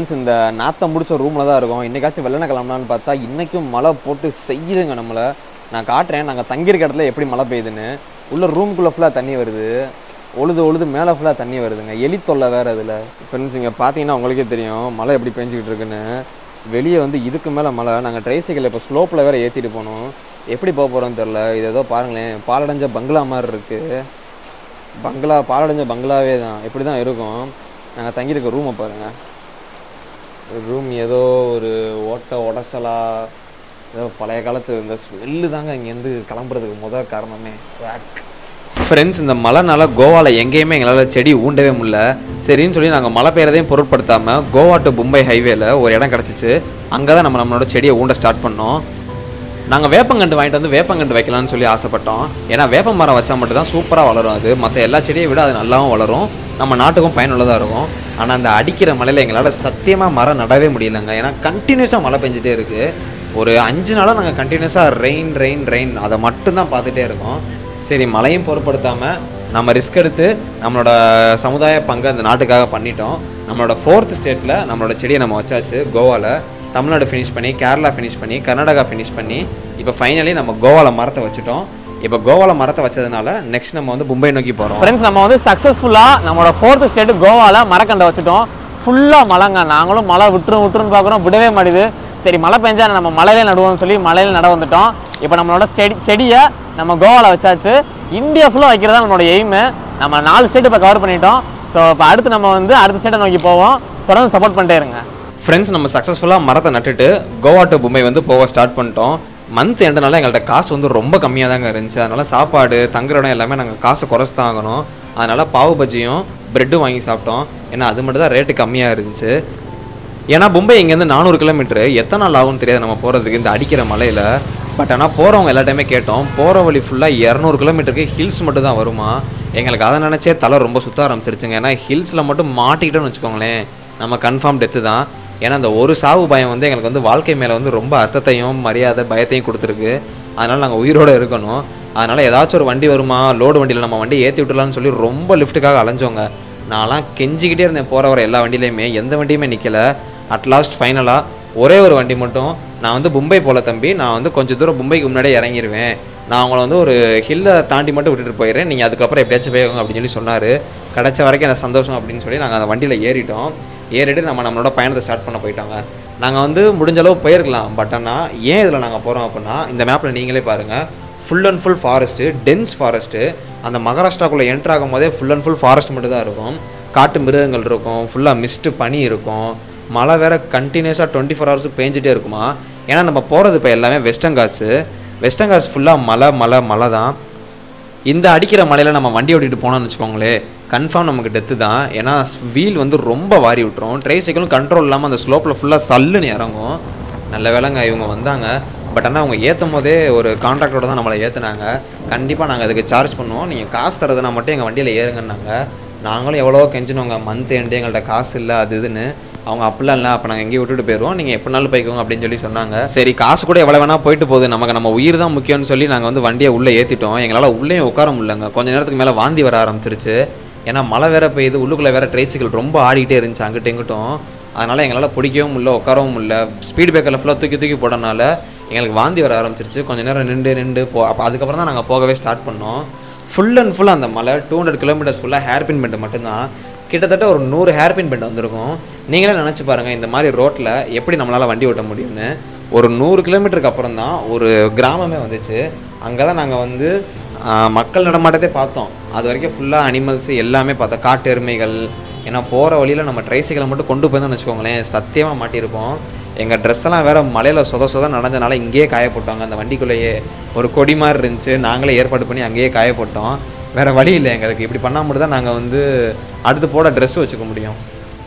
Friends இந்த நாத்தம் முடிச்ச ரூமில் தான் இருக்கோம் இன்றைக்காச்சும் வெள்ளனை கிளம்பலான்னு பார்த்தா இன்றைக்கும் மழை போட்டு செய்யுதுங்க நம்மளை நான் காட்டுறேன் நாங்கள் தங்கியிருக்க இடத்துல எப்படி மழை பெய்யுதுன்னு உள்ள ரூம்குள்ளே ஃபுல்லாக தண்ணி வருது ஒழுது ஒழுது மேலே ஃபுல்லாக தண்ணி வருதுங்க எலி தொல்லை வேறு அதில் ஃப்ரெண்ட்ஸ் இங்கே பார்த்தீங்கன்னா உங்களுக்கே தெரியும் மழை எப்படி பெஞ்சிக்கிட்டு இருக்குன்னு வெளியே வந்து இதுக்கு மேலே மழை நாங்கள் ட்ரைசைக்கிள் இப்போ ஸ்லோப்பில் வேறு ஏற்றிட்டு போனோம் எப்படி போக போகிறோன்னு தெரில இது ஏதோ பாருங்களேன் பாலடைஞ்ச பங்களா மாதிரி இருக்குது பங்களா பாலடைஞ்ச பங்களாவே தான் இப்படி தான் இருக்கும் நாங்கள் தங்கியிருக்க ரூமை பாருங்கள் ரூம் ஏதோ ஒரு ஓட்ட உடசலா ஏதோ பழைய காலத்து இந்த ஸ்மெல்லு தாங்க இங்கேருந்து கிளம்புறதுக்கு முதல் காரணமே ஃப்ரெண்ட்ஸ் இந்த மழைனால கோவாவில் எங்கேயுமே எங்களால் செடி ஊண்டவே முடியல சரின்னு சொல்லி நாங்கள் மழை பெய்யறதையும் பொருட்படுத்தாமல் கோவா டு மும்பை ஹைவேல ஒரு இடம் கிடச்சிச்சு அங்கே தான் நம்ம நம்மளோட செடியை ஊண்ட ஸ்டார்ட் பண்ணோம் நாங்கள் வேப்பங்கண்டு வாங்கிட்டு வந்து வேப்பங்கண்டு வைக்கலாம்னு சொல்லி ஆசைப்பட்டோம் ஏன்னா வேப்ப மரம் வச்சா மட்டும் தான் சூப்பராக வளரும் அது மற்ற எல்லா செடியை விட அது நல்லாவும் வளரும் நம்ம நாட்டுக்கும் பயனுள்ளதாக இருக்கும் ஆனால் அந்த அடிக்கிற மழையில் எங்களால் சத்தியமாக மரம் நடவே முடியலங்க ஏன்னா கண்டினியூஸாக மழை பெஞ்சிட்டே இருக்குது ஒரு அஞ்சு நாளாக நாங்கள் கண்டினியூஸாக ரெயின் ரெயின் ரெயின் அதை மட்டும்தான் பார்த்துட்டே இருக்கோம் சரி மழையும் பொருட்படுத்தாமல் நம்ம ரிஸ்க் எடுத்து நம்மளோட சமுதாய பங்கை அந்த நாட்டுக்காக பண்ணிட்டோம் நம்மளோட ஃபோர்த் ஸ்டேட்டில் நம்மளோட செடியை நம்ம வச்சாச்சு கோவாவில் தமிழ்நாடு ஃபினிஷ் பண்ணி கேரளா ஃபினிஷ் பண்ணி கர்நாடகா ஃபினிஷ் பண்ணி இப்போ ஃபைனலி நம்ம கோவாவில் மரத்தை வச்சுட்டோம் இப்போ கோவாவில் மரத்தை வச்சதுனால நெக்ஸ்ட் நம்ம வந்து மும்பை நோக்கி போகிறோம் ஃப்ரெண்ட்ஸ் நம்ம வந்து சக்ஸஸ்ஃபுல்லாக நம்மளோட ஃபோர்த் ஸ்டேட் கோவாவில் மரக்கண்டை வச்சுட்டோம் ஃபுல்லாக மழைங்க நாங்களும் மழை விட்டுரும் விட்டுருன்னு பார்க்குறோம் விடவே மாட்டேது சரி மழை பெஞ்சா நம்ம மலையிலே நடுவோம்னு சொல்லி மலையில நட வந்துட்டோம் இப்போ நம்மளோட ஸ்டெடி செடியை நம்ம கோவாவில் வச்சாச்சு இந்தியா ஃபுல்லாக வைக்கிறதா நம்மளோட எய்மு நம்ம நாலு ஸ்டேட் இப்போ கவர் பண்ணிட்டோம் ஸோ இப்போ அடுத்து நம்ம வந்து அடுத்த ஸ்டேட்டை நோக்கி போவோம் தொடர்ந்து சப்போர்ட் பண்ணிட்டே இருங்க ஃப்ரெண்ட்ஸ் நம்ம சக்ஸஸ்ஃபுல்லாக மரத்தை நட்டுட்டு கோவா டு மும்பை வந்து போக ஸ்டார்ட் பண்ணிட்டோம் மந்த் எண்டனால எங்கள்கிட்ட காசு வந்து ரொம்ப கம்மியாக தாங்க இருந்துச்சு அதனால் சாப்பாடு தங்குற இடம் எல்லாமே நாங்கள் காசை குறைச்சி தான் ஆகணும் அதனால் பாவு பஜ்ஜியும் ப்ரெட்டும் வாங்கி சாப்பிட்டோம் ஏன்னா அது மட்டும் தான் ரேட்டு கம்மியாக இருந்துச்சு ஏன்னா மும்பை இங்கேருந்து நானூறு கிலோமீட்டர் எத்தனை நாள் ஆகும்னு தெரியாது நம்ம போகிறதுக்கு இந்த அடிக்கிற மலையில் பட் ஆனால் போகிறவங்க எல்லா டைமே கேட்டோம் போகிற வழி ஃபுல்லாக இரநூறு கிலோமீட்டருக்கு ஹில்ஸ் மட்டும் தான் வருமா எங்களுக்கு அதை நினச்சே தலை ரொம்ப சுத்த ஆரம்பிச்சிருச்சுங்க ஏன்னா ஹில்ஸில் மட்டும் மாட்டிக்கிட்டோம்னு வச்சுக்கோங்களேன் நம்ம கன்ஃபார்ம் டெத்து தான் ஏன்னா அந்த ஒரு சாவு பயம் வந்து எங்களுக்கு வந்து வாழ்க்கை மேலே வந்து ரொம்ப அர்த்தத்தையும் மரியாதை பயத்தையும் கொடுத்துருக்கு அதனால் நாங்கள் உயிரோடு இருக்கணும் அதனால் ஏதாச்சும் ஒரு வண்டி வருமா லோடு வண்டியில் நம்ம வண்டி ஏற்றி விட்டுலாம்னு சொல்லி ரொம்ப லிஃப்ட்டுக்காக அலைஞ்சோங்க நான்லாம் கெஞ்சிக்கிட்டே இருந்தேன் போகிற வர எல்லா வண்டியிலையுமே எந்த வண்டியுமே நிற்கல அட்லாஸ்ட் ஃபைனலாக ஒரே ஒரு வண்டி மட்டும் நான் வந்து மும்பை போல தம்பி நான் வந்து கொஞ்சம் தூரம் மும்பைக்கு முன்னாடியே இறங்கிடுவேன் நான் அவங்கள வந்து ஒரு ஹில்லை தாண்டி மட்டும் விட்டுட்டு போயிடுறேன் நீங்கள் அதுக்கப்புறம் எப்படியாச்சும் போய்க்கோங்க அப்படின்னு சொல்லி சொன்னார் கிடைச்ச வரைக்கும் எனக்கு சந்தோஷம் அப்படின்னு சொல்லி நாங்கள் அந்த வண்டியில் ஏறிட்டோம் ஏறிட்டு நம்ம நம்மளோட பயணத்தை ஸ்டார்ட் பண்ண போயிட்டோங்க நாங்கள் வந்து முடிஞ்ச அளவு போயிருக்கலாம் பட் ஆனால் ஏன் இதில் நாங்கள் போகிறோம் அப்படின்னா இந்த மேப்பில் நீங்களே பாருங்கள் full and full forest dense forest அந்த மகாராஷ்டிராக்குள்ளே என்ட்ரு ஆகும் போதே ஃபுல் அண்ட் ஃபுல் ஃபாரஸ்ட் மட்டும் தான் இருக்கும் காட்டு மிருகங்கள் இருக்கும் ஃபுல்லாக மிஸ்ட்டு பனி இருக்கும் மழை வேற கண்டினியூஸாக டுவெண்ட்டி ஃபோர் ஹவர்ஸ் பேஞ்சிட்டே இருக்குமா ஏன்னா நம்ம போகிறது இப்போ எல்லாமே வெஸ்டர்ன் காட்ஸு வெஸ்டர்ன் காட்ஸ் ஃபுல்லாக மழை மழை மழை தான் இந்த அடிக்கிற மலையில் நம்ம வண்டி ஓட்டிட்டு போனோம்னு வச்சுக்கோங்களேன் கன்ஃபார்ம் நமக்கு டெத்து தான் ஏன்னா வீல் வந்து ரொம்ப வாரி விட்டுரும் ட்ரை சைக்கிளும் கண்ட்ரோல் இல்லாமல் அந்த ஸ்லோப்பில் ஃபுல்லாக சல்லுன்னு இறங்கும் நல்ல வேலைங்க இவங்க வந்தாங்க பட் ஆனால் அவங்க ஏற்றும் போதே ஒரு கான்ட்ராக்டரோட தான் நம்மளை ஏற்றுனாங்க கண்டிப்பாக நாங்கள் அதுக்கு சார்ஜ் பண்ணுவோம் நீங்கள் காசு தரதுனா மட்டும் எங்கள் வண்டியில் ஏறுங்கன்னாங்க நாங்களும் எவ்வளவோ கெஞ்சினோங்க மந்த் எண்டு எங்கள்கிட்ட காசு இல்லை அது இதுன்னு அவங்க அப்படிலாம் இல்லை அப்போ நாங்கள் எங்கேயும் விட்டுட்டு போயிடுவோம் நீங்கள் எப்படினாலும் போய்க்கோங்க அப்படின்னு சொல்லி சொன்னாங்க சரி காசு கூட எவ்வளோ வேணால் போயிட்டு போகுது நமக்கு நம்ம உயிர் தான் முக்கியம்னு சொல்லி நாங்கள் வந்து வண்டியை உள்ளே ஏற்றிட்டோம் எங்களால் உள்ளே உட்கார முடியலங்க கொஞ்ச நேரத்துக்கு மேலே வாந்தி வர ஆரம்பிச்சிருச்சு ஏன்னா மழை வேற பெய்யுது உள்ளுக்குள்ளே வேற ட்ரைசிக்கல் ரொம்ப ஆடிக்கிட்டே இருந்துச்சு அங்கிட்டும் இங்கிட்டும் அதனால் எங்களால் பிடிக்கவும் முடியல உட்காரவும் முடியல ஸ்பீட் பிரேக்கரில் ஃபுல்லாக தூக்கி தூக்கி போடனால எங்களுக்கு வாந்தி வர ஆரம்பிச்சிருச்சு கொஞ்ச நேரம் நின்று நின்று போ அப்போ அதுக்கப்புறம் தான் நாங்கள் போகவே ஸ்டார்ட் பண்ணோம் ஃபுல் அண்ட் ஃபுல் அந்த மலை டூ ஹண்ட்ரட் கிலோமீட்டர்ஸ் ஃபுல்லாக ஹேர் பின் பெண்ட் மட்டும்தான் கிட்டத்தட்ட ஒரு நூறு ஹேர் பின் பெண்ட் வந்திருக்கும் நீங்களே நினச்சி பாருங்கள் இந்த மாதிரி ரோட்டில் எப்படி நம்மளால் வண்டி ஓட்ட முடியும்னு ஒரு நூறு கிலோமீட்டருக்கு அப்புறம் தான் ஒரு கிராமமே வந்துச்சு அங்கே தான் நாங்கள் வந்து ஆஹ், மக்கள் நடமாட்டத்தை பார்த்தோம் அது வரைக்கும் ஃபுல்லாக அனிமல்ஸ் எல்லாமே பார்த்தோம் காட்டு எருமைகள் ஏன்னா போகிற வழியில் நம்ம ட்ரைசைக்கிளை மட்டும் கொண்டு போயிருந்தோம்னு வச்சுக்கோங்களேன் சத்தியமாக மாட்டியிருப்போம் எங்கள் ட்ரெஸ் எல்லாம் வேற மலையில் சொத சொத நனைஞ்சனால இங்கேயே காய போட்டாங்க அந்த வண்டிக்குள்ளேயே ஒரு கொடி மாதிரி இருந்துச்சு நாங்களே ஏற்பாடு பண்ணி அங்கேயே காய போட்டோம் வேற வழி இல்லை எங்களுக்கு இப்படி பண்ணால் மட்டும் தான் நாங்கள் வந்து அடுத்து போட ட்ரெஸ் வச்சுக்க முடியும்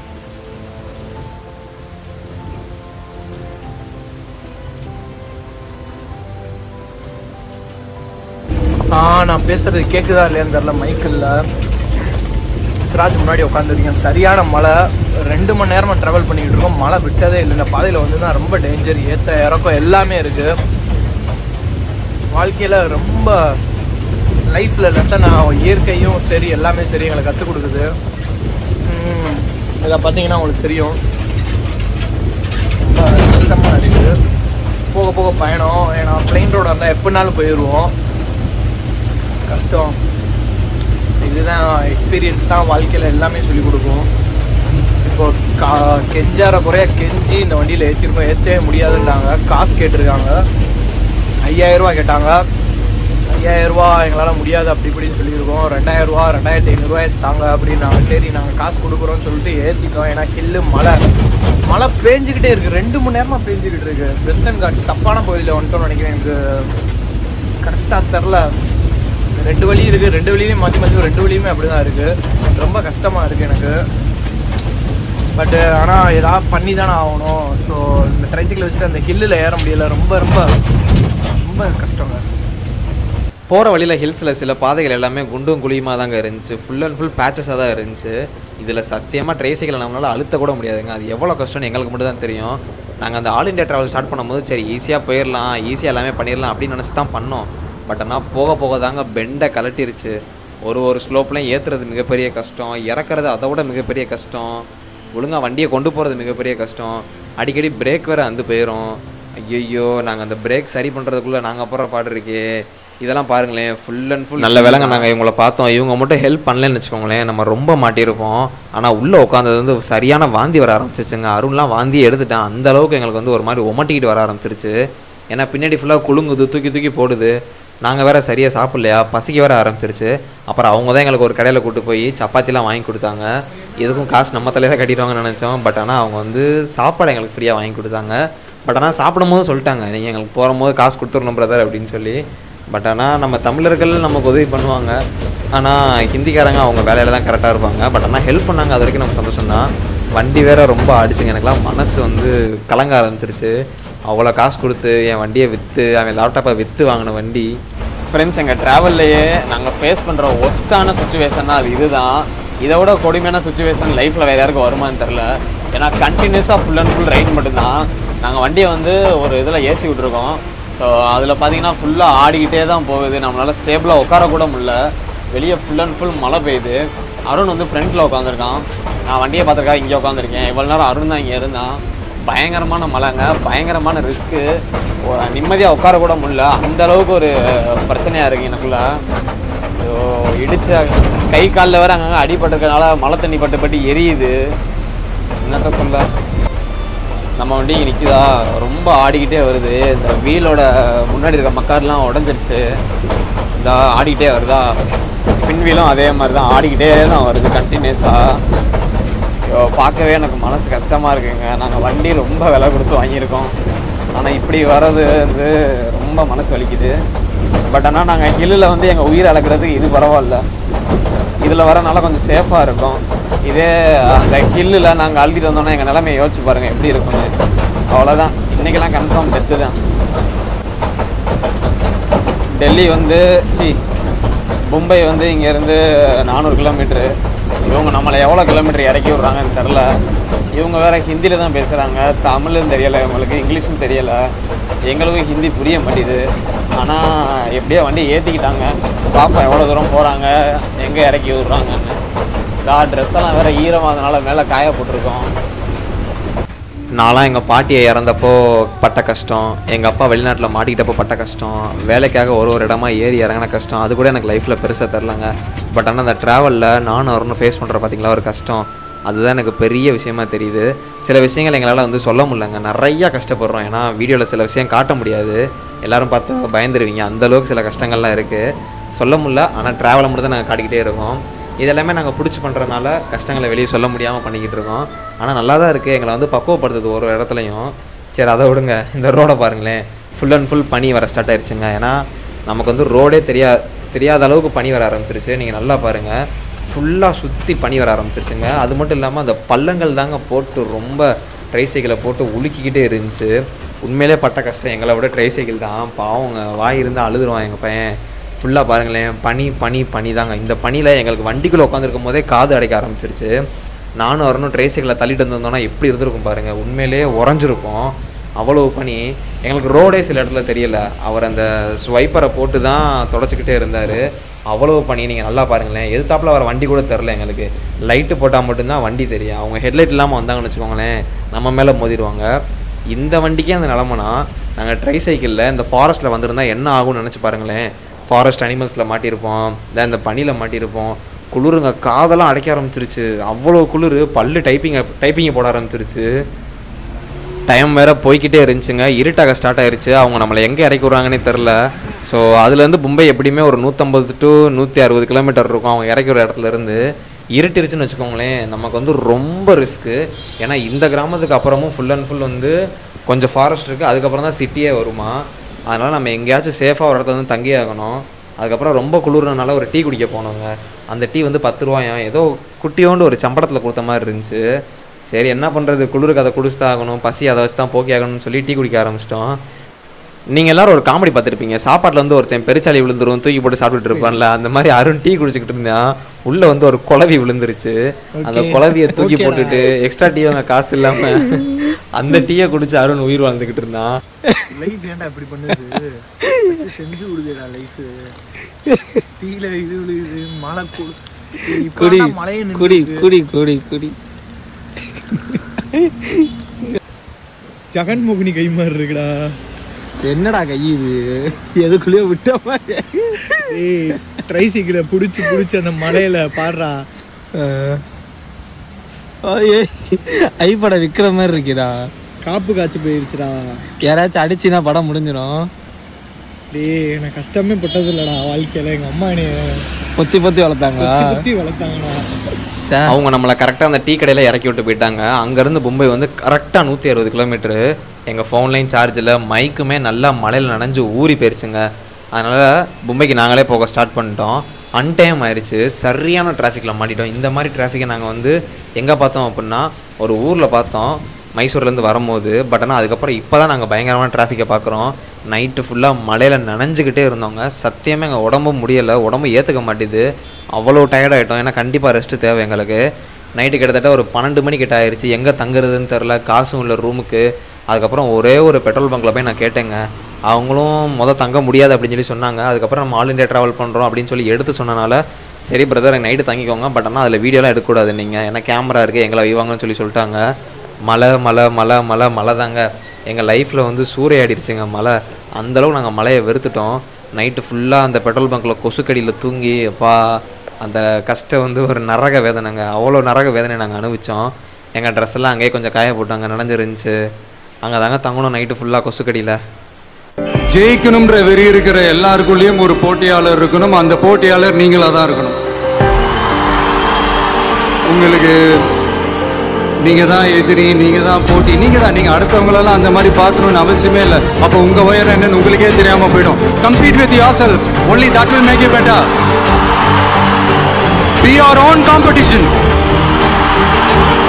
ஆ நான் பேசுறது கேக்குதா இல்லையான்னு தெரியல மைக்கில் சிராஜ் முன்னாடி உட்காந்துருக்கேன் சரியான மழை ரெண்டு மணி நேரமா ட்ராவல் பண்ணிக்கிட்டு இருக்கோம் மழை விட்டதே இல்லை இந்த பாதையில் வந்து தான் ரொம்ப டேஞ்சர் ஏற்ற இறக்கம் எல்லாமே இருக்கு வாழ்க்கையில் ரொம்ப லைஃப்பில் லெசன் இயற்கையும் சரி எல்லாமே சரி எங்களை கற்றுக் கொடுக்குது உம், இதை பார்த்தீங்கன்னா உங்களுக்கு தெரியும் போக பயணம் ஏன்னா பிளைன் ரோடாக இருந்தால் எப்படினாலும் போயிடுவோம் கஷ்டம் இதுதான் எக்ஸ்பீரியன்ஸ் தான் வாழ்க்கையில் எல்லாமே சொல்லிக் கொடுக்கும் இப்போ கா கெஞ்சார குறைய கெஞ்சி இந்த வண்டியில் ஏற்றிருக்கோம் ஏற்றவே முடியாதுன்றாங்க காசு கேட்டிருக்காங்க ஐயாயிரரூவா கேட்டாங்க ஐயாயிரரூவா எங்களால் முடியாது அப்படி இப்படின்னு சொல்லியிருக்கோம் ரெண்டாயிரரூவா ரெண்டாயிரத்தி ஐநூறுரூவா தாங்க அப்படின்னாங்க சரி நாங்கள் காசு கொடுக்குறோம்னு சொல்லிட்டு ஏற்றிட்டோம் ஏன்னா ஹில்லு மழை மழை பேஞ்சுக்கிட்டே இருக்குது ரெண்டு மணி நேரமாக பேஞ்சுக்கிட்டு இருக்கு வெஸ்டர்ன் காட் தப்பான பகுதியில் வந்துட்டோம்னு நினைக்கிறேன் எனக்கு கரெக்டாக தெரில ரெண்டு வழி இருக்குது ரெண்டு வழியிலையும் மாற்றி மாற்றி ரெண்டு வழியுமே அப்படி தான் இருக்குது ரொம்ப கஷ்டமாக இருக்குது எனக்கு பட் ஆனால் ஏதாவது பண்ணி தானே ஆகணும் ஸோ இந்த ட்ரைசைக்கிள் வச்சுட்டு அந்த ஹில்லில் ஏற முடியல ரொம்ப ரொம்ப ரொம்ப கஷ்டங்க போகிற வழியில் ஹில்ஸில் சில பாதைகள் எல்லாமே குண்டும் குழியுமாக தாங்க இருந்துச்சு ஃபுல் அண்ட் ஃபுல் பேச்சஸாக தான் இருந்துச்சு இதில் சத்தியமாக ட்ரேசிக்கலை நம்மளால் அழுத்த கூட முடியாதுங்க அது எவ்வளோ கஷ்டம்னு எங்களுக்கு மட்டும் தான் தெரியும் நாங்கள் அந்த ஆல் இண்டியா ட்ராவல் ஸ்டார்ட் பண்ணும்போது சரி ஈஸியாக போயிடலாம் ஈஸியாக எல்லாமே பண்ணிடலாம் அப்படின்னு நினச்சி தான் பண்ணோம் பட் ஆனால் போக போக தாங்க பெண்டை கலட்டிருச்சு ஒரு ஒரு ஸ்லோப்லையும் ஏற்றுறது மிகப்பெரிய கஷ்டம் இறக்குறது அதை விட மிகப்பெரிய கஷ்டம் ஒழுங்காக வண்டியை கொண்டு போகிறது மிகப்பெரிய கஷ்டம் அடிக்கடி பிரேக் வேறு அந்து போயிடும் ஐயோ நாங்கள் அந்த பிரேக் சரி பண்ணுறதுக்குள்ளே நாங்கள் போகிற பாடு இருக்கே இதெல்லாம் பாருங்களேன் ஃபுல் அண்ட் ஃபுல் நல்ல வேலைங்க நாங்கள் இவங்கள பார்த்தோம் இவங்க மட்டும் ஹெல்ப் பண்ணலன்னு வச்சுக்கோங்களேன் நம்ம ரொம்ப மாட்டியிருப்போம் ஆனால் உள்ளே உட்காந்தது வந்து சரியான வாந்தி வர ஆரம்பிச்சிச்சுங்க அருண்லாம் வாந்தி எடுத்துட்டான் அந்த அளவுக்கு எங்களுக்கு வந்து ஒரு மாதிரி உமட்டிக்கிட்டு வர ஆரம்பிச்சிருச்சு ஏன்னா பின்னாடி ஃபுல்லாக குலுங்குது தூக்கி தூக்கி போடுது நாங்கள் வேற சரியாக சாப்பிட்லையா பசிக்க வேற ஆரம்பிச்சிருச்சு அப்புறம் அவங்க தான் எங்களுக்கு ஒரு கடையில் கூட்டு போய் சப்பாத்திலாம் வாங்கி கொடுத்தாங்க எதுக்கும் காசு நம்ம தலையில கட்டிடுவாங்கன்னு நினச்சோம் பட் ஆனால் அவங்க வந்து சாப்பாடு எங்களுக்கு ஃப்ரீயாக வாங்கி கொடுத்தாங்க பட் ஆனால் சாப்பிடும்போது சொல்லிட்டாங்க நீங்கள் எங்களுக்கு போகும்போது காசு கொடுத்துடணும் பிரதர் அப்படின்னு சொல்லி பட் ஆனால் நம்ம தமிழர்கள் நமக்கு உதவி பண்ணுவாங்க ஆனால் ஹிந்திக்காரங்க அவங்க வேலையில் தான் கரெக்டாக இருப்பாங்க பட் ஆனால் ஹெல்ப் பண்ணாங்க அது வரைக்கும் நம்ம சந்தோஷம் தான் வண்டி வேற ரொம்ப அடிச்சுங்க எனக்குலாம் மனசு வந்து கலங்க ஆரம்பிச்சிருச்சு அவ்வளோ காசு கொடுத்து என் வண்டியை விற்று அவன் லேப்டாப்பை விற்று வாங்கின வண்டி ஃப்ரெண்ட்ஸ் எங்கள் ட்ராவல்லையே நாங்கள் ஃபேஸ் பண்ணுற ஒஸ்ட்டான சுச்சுவேஷன்னா அது இதுதான் இதை விட கொடுமையான சுச்சுவேஷன் லைஃப்பில் வேறு யாருக்கும் வருமான்னு தெரில ஏன்னா கண்டினியூஸாக ஃபுல் அண்ட் ஃபுல் ரைட் மட்டும்தான் நாங்கள் வண்டியை வந்து ஒரு இதில் ஏற்றி விட்ருக்கோம் ஸோ அதில் பார்த்தீங்கன்னா ஃபுல்லாக ஆடிக்கிட்டே தான் போகுது நம்மளால் ஸ்டேபிளாக உட்கார கூட முடியல வெளியே ஃபுல் அண்ட் ஃபுல் மழை பெய்யுது அருண் வந்து ஃப்ரண்ட்டில் உட்காந்துருக்கான் நான் வண்டியை பார்த்துருக்கா இங்கே உட்காந்துருக்கேன் இவ்வளோ நேரம் அருண் தான் இங்கே இருந்தான் பயங்கரமான மழைங்க பயங்கரமான ரிஸ்க்கு நிம்மதியாக உட்கார கூட முடியல அந்த அளவுக்கு ஒரு பிரச்சனையாக இருக்குது எனக்குள்ள ஐயோ, இடிச்ச கை காலில் வேற அங்கங்கே அடிபட்டிருக்கனால மழை தண்ணி பட்டு பட்டு எரியுது என்னத்த சொல்ல நம்ம வண்டி இங்க நிற்குதா ரொம்ப ஆடிக்கிட்டே வருது இந்த வீலோட முன்னாடி இருக்க மக்கார்லாம் உடஞ்சிருச்சு இந்த ஆடிக்கிட்டே வருதா பின் வீலும் அதே மாதிரி தான் ஆடிக்கிட்டே தான் வருது கண்டினியூஸாக ஐயோ பார்க்கவே எனக்கு மனசு கஷ்டமாக இருக்குங்க நாங்கள் வண்டி ரொம்ப விலை கொடுத்து வாங்கியிருக்கோம் ஆனால் இப்படி வர்றது வந்து ரொம்ப மனசு வலிக்குது பட் ஆனால் நாங்கள் ஹில்லில் வந்து எங்கள் உயிர் அளக்கிறதுக்கு இது பரவாயில்ல இதில் வரனால கொஞ்சம் சேஃபாக இருக்கும் இதே அந்த ஹில்லில் நாங்கள் அழுதிட்டு வந்தோம்னா எங்கள் நிலைமையை யோசிச்சு பாருங்கள் எப்படி இருக்கும்னு அவ்வளோதான் இன்றைக்கெல்லாம் கன்ஃபார்ம் டெத்து தான் டெல்லி வந்து சி மும்பை வந்து இங்கேருந்து நானூறு கிலோமீட்ரு இவங்க நம்மளை எவ்வளோ கிலோமீட்டர் இறக்கி விட்றாங்கன்னு தெரில இவங்க வேற ஹிந்தியில் தான் பேசுகிறாங்க தமிழும் தெரியலை இவங்களுக்கு இங்கிலீஷும் தெரியலை எங்களுக்கும் ஹிந்தி புரிய மாட்டேது ஆனால் எப்படியோ வண்டி ஏற்றிக்கிட்டாங்க பாப்பா எவ்வளோ தூரம் போகிறாங்க எங்கே இறக்கி விட்றாங்கன்னு இதா ட்ரெஸ் எல்லாம் வேற ஈரமாதனால மேலே காய போட்டிருக்கோம் நான்லாம் எங்கள் பாட்டியை இறந்தப்போ பட்ட கஷ்டம் எங்கள் அப்பா வெளிநாட்டில் மாட்டிக்கிட்டப்போ பட்ட கஷ்டம் வேலைக்காக ஒரு ஒரு இடமா ஏறி இறங்கின கஷ்டம் அது கூட எனக்கு லைஃப்பில் பெருசாக தெரிலங்க பட் ஆனால் அந்த ட்ராவலில் நானும் வரணும் ஃபேஸ் பண்ணுற பார்த்தீங்களா ஒரு கஷ்டம் அதுதான் எனக்கு பெரிய விஷயமா தெரியுது சில விஷயங்கள் எங்களால் வந்து சொல்ல முடியலங்க நிறையா கஷ்டப்படுறோம் ஏன்னா வீடியோவில் சில விஷயம் காட்ட முடியாது எல்லாரும் பார்த்து பயந்துருவீங்க அந்த அளவுக்கு சில கஷ்டங்கள்லாம் இருக்குது சொல்ல முடியல ஆனால் ட்ராவலை மட்டும் தான் நாங்கள் காட்டிக்கிட்டே இருக்கோம் இதெல்லாமே நாங்கள் பிடிச்சி பண்ணுறதுனால கஷ்டங்களை வெளியே சொல்ல முடியாமல் பண்ணிக்கிட்டு இருக்கோம் ஆனால் நல்லா தான் இருக்குது எங்களை வந்து பக்குவப்படுத்துது ஒரு ஒரு இடத்துலையும் சரி அதை விடுங்க இந்த ரோடை பாருங்களேன் ஃபுல் அண்ட் ஃபுல் பனி வர ஸ்டார்ட் ஆயிடுச்சுங்க ஏன்னா நமக்கு வந்து ரோடே தெரியா தெரியாத அளவுக்கு பனி வர ஆரம்பிச்சிருச்சு நீங்கள் நல்லா பாருங்கள் ஃபுல்லாக சுற்றி பனி வர ஆரம்பிச்சிருச்சுங்க அது மட்டும் இல்லாமல் அந்த பள்ளங்கள் தாங்க போட்டு ரொம்ப ட்ரைசைக்கிளை போட்டு உலுக்கிக்கிட்டே இருந்துச்சு உண்மையிலே பட்ட கஷ்டம் எங்களை விட ட்ரைசைக்கிள் தான் பாவங்க வாய் இருந்தால் அழுதுருவான் எங்கள் பையன் ஃபுல்லாக பாருங்களேன் பனி பனி பனி தாங்க இந்த பனியில் எங்களுக்கு வண்டிக்குள்ளே உட்காந்துருக்கும் போதே காது அடைக்க ஆரம்பிச்சிருச்சு நானும் வரணும் ட்ரேசைக்கிளை தள்ளிட்டு வந்திருந்தோம்னா எப்படி இருந்திருக்கும் பாருங்கள் உண்மையிலேயே உறைஞ்சிருக்கும் அவ்வளோ பனி எங்களுக்கு ரோடே சில இடத்துல தெரியல அவர் அந்த ஸ்வைப்பரை போட்டு தான் தொடச்சிக்கிட்டே இருந்தார் அவ்வளோ பனி நீங்கள் நல்லா பாருங்களேன் எதுத்தாப்புல வர வண்டி கூட தெரில எங்களுக்கு லைட்டு போட்டால் மட்டும்தான் வண்டி தெரியும் அவங்க ஹெட்லைட் இல்லாமல் வந்தாங்கன்னு வச்சுக்கோங்களேன் நம்ம மேலே மோதிடுவாங்க இந்த வண்டிக்கே அந்த நிலமனா நாங்கள் ட்ரை சைக்கிளில் இந்த ஃபாரஸ்ட்டில் வந்திருந்தா என்ன ஆகும்னு நினச்சி பாருங்களேன் ஃபாரஸ்ட் அனிமல்ஸில் மாட்டியிருப்போம் இல்லை இந்த பனியில் மாட்டியிருப்போம் குளிருங்க காதெல்லாம் அடைக்க ஆரம்பிச்சிருச்சு அவ்வளோ குளிர் பல்லு டைப்பிங்கை டைப்பிங்கை போட ஆரம்பிச்சிருச்சு டைம் வேற போய்க்கிட்டே இருந்துச்சுங்க இருட்டாக ஸ்டார்ட் ஆயிருச்சு அவங்க நம்மளை எங்கே இறக்கி விட்றாங்கன்னே தெரில ஸோ அதுலேருந்து மும்பை எப்படியுமே ஒரு நூற்றம்பது டு நூற்றி அறுபது கிலோமீட்டர் இருக்கும் அவங்க இறக்கி விடுற இடத்துல இருந்து இருட்டிருச்சுன்னு வச்சுக்கோங்களேன் நமக்கு வந்து ரொம்ப ரிஸ்க்கு ஏன்னா இந்த கிராமத்துக்கு அப்புறமும் ஃபுல் அண்ட் ஃபுல் வந்து கொஞ்சம் ஃபாரஸ்ட் இருக்குது அதுக்கப்புறம் தான் சிட்டியே வருமா அதனால் நம்ம எங்கேயாச்சும் சேஃபாக ஒரு இடத்துல வந்து தங்கி ஆகணும் அதுக்கப்புறம் ரொம்ப குளிர்றதுனால ஒரு டீ குடிக்க போனோங்க அந்த டீ வந்து பத்து ரூபாயாம் ஏதோ குட்டியோண்டு ஒரு சம்பளத்தில் கொடுத்த மாதிரி இருந்துச்சு சரி என்ன பண்ணுறது குளிருக்கு அதை குடிச்சு தான் ஆகணும் பசி அதை வச்சு தான் போக்கி ஆகணும்னு சொல்லி டீ குடிக்க ஆரம்பிச்சிட்டோம் நீங்கள் எல்லாரும் ஒரு காமெடி பார்த்துருப்பீங்க சாப்பாட்டில் வந்து ஒருத்தன் பெருச்சாலி விழுந்துரும் தூக்கி போட்டு சாப்பிட்டுட்டு இருப்பான்ல அந்த மாதிரி அருண் டீ குடிச்சிக்கிட்டு இருந்தான் உள்ள வந்து ஒரு குளவி விழுந்துருச்சு அந்த குளவியை தூக்கி போட்டுட்டு எக்ஸ்ட்ரா டீ வாங்க காசு இல்லாம அந்த டீயை குடிச்சு அருண் உயிர் வாழ்ந்துக்கிட்டு இருந்தான் லைஃப் ஏன்டா இப்படி பண்ணுது வச்சு செஞ்சு விடுதுடா லைஃப் டீல இது விழுகுது மழை குளு குடி இப்ப மழையே குடி நின்னுது. குடி குடி குடி ஜெகன்மோகினி கை மாதிரி இருக்குடா என்னடா கை இது எதுக்குள்ளேயோ விட்ட மாதிரி ஏய் ட்ரை சைக்கிளை புடிச்சு புடிச்சு அந்த மலையில பாடுறா ஐ படம் விக்கிற மாதிரி இருக்குடா காப்பு காய்ச்சி போயிருச்சுடா யாராச்சும் அடிச்சுனா படம் முடிஞ்சிடும் டேய் எனக்கு கஷ்டமே பட்டது இல்லடா வாழ்க்கையில எங்க அம்மா என்னைய பொத்தி பொத்தி வளர்த்தாங்களா சுத்தி சுத்தி வளர்த்தாங்கடா சே, அவங்க நம்மளை கரெக்டாக அந்த டீ கடையில் இறக்கி விட்டு போயிட்டாங்க அங்கேருந்து மும்பை வந்து கரெக்டாக நூற்றி அறுபது கிலோமீட்டரு எங்கள் ஃபோன் லைன் சார்ஜில் மைக்குமே நல்லா மழையில் நனைஞ்சு ஊறி போயிருச்சுங்க அதனால் மும்பைக்கு நாங்களே போக ஸ்டார்ட் பண்ணிட்டோம் அன்டைம் ஆயிடுச்சு சரியான டிராஃபிக்கில் மாட்டிட்டோம் இந்த மாதிரி டிராஃபிக்கை நாங்கள் வந்து எங்கே பார்த்தோம் அப்படின்னா ஒரு ஊரில் பார்த்தோம் மைசூர்லேருந்து வரும்போது பட் ஆனால் அதுக்கப்புறம் இப்போ தான் நாங்கள் பயங்கரமான டிராஃபிக்கை பார்க்குறோம் நைட்டு ஃபுல்லாக மழையில் நனைஞ்சுக்கிட்டே இருந்தோங்க சத்தியமே எங்கள் உடம்பு முடியலை உடம்பு ஏற்றுக்க மாட்டேது அவ்வளோ டயர்ட் ஆகிட்டோம் ஏன்னா கண்டிப்பாக ரெஸ்ட்டு தேவை எங்களுக்கு நைட்டு கிட்டத்தட்ட ஒரு பன்னெண்டு மணி கிட்ட ஆயிடுச்சு எங்கே தங்குறதுன்னு தெரில காசும் இல்லை ரூமுக்கு அதுக்கப்புறம் ஒரே ஒரு பெட்ரோல் பங்க்கில் போய் நான் கேட்டேங்க அவங்களும் மொதல் தங்க முடியாது அப்படின்னு சொல்லி சொன்னாங்க அதுக்கப்புறம் நம்ம ஆல் இந்தியா ட்ராவல் பண்ணுறோம் அப்படின்னு சொல்லி எடுத்து சொன்னனால சரி பிரதர் நைட்டு தங்கிக்கோங்க பட் ஆனால் அதில் வீடியோலாம் எடுக்கக்கூடாது நீங்கள் ஏன்னா கேமரா இருக்குது எங்களை வைவாங்கன்னு சொல்லி சொல்லிட்டாங்க மழை மழை மழை மழை மழை தாங்க எங்கள் லைஃப்பில் வந்து சூறையாடிருச்சுங்க மழை அந்தளவுக்கு நாங்கள் மழையை வெறுத்துட்டோம் நைட்டு ஃபுல்லாக அந்த பெட்ரோல் பங்க்கில் கொசுக்கடியில் தூங்கி அப்பா அந்த கஷ்டம் வந்து ஒரு நரக வேதனைங்க அவ்வளோ நரக வேதனை நாங்கள் அனுபவிச்சோம் எங்கள் ட்ரெஸ் எல்லாம் அங்கேயே கொஞ்சம் காய போட்டாங்க நனைஞ்சிருந்துச்சு அங்கே தாங்க தங்கணும் நைட்டு ஃபுல்லாக கொசுக்கடியில் ஜெயிக்கணும்ன்ற வெறி இருக்கிற எல்லாருக்குள்ளேயும் ஒரு போட்டியாளர் இருக்கணும் அந்த போட்டியாளர் நீங்களாக தான் இருக்கணும் உங்களுக்கு நீங்க தான் எதிரி நீங்க தான் போட்டி நீங்க தான் நீங்க அடுத்தவங்களெல்லாம் அந்த மாதிரி பார்க்கணும்னு அவசியமே இல்லை அப்போ உங்க உயரம் என்னன்னு உங்களுக்கே தெரியாம போயிடும் compete with yourself only that will make you better be your own competition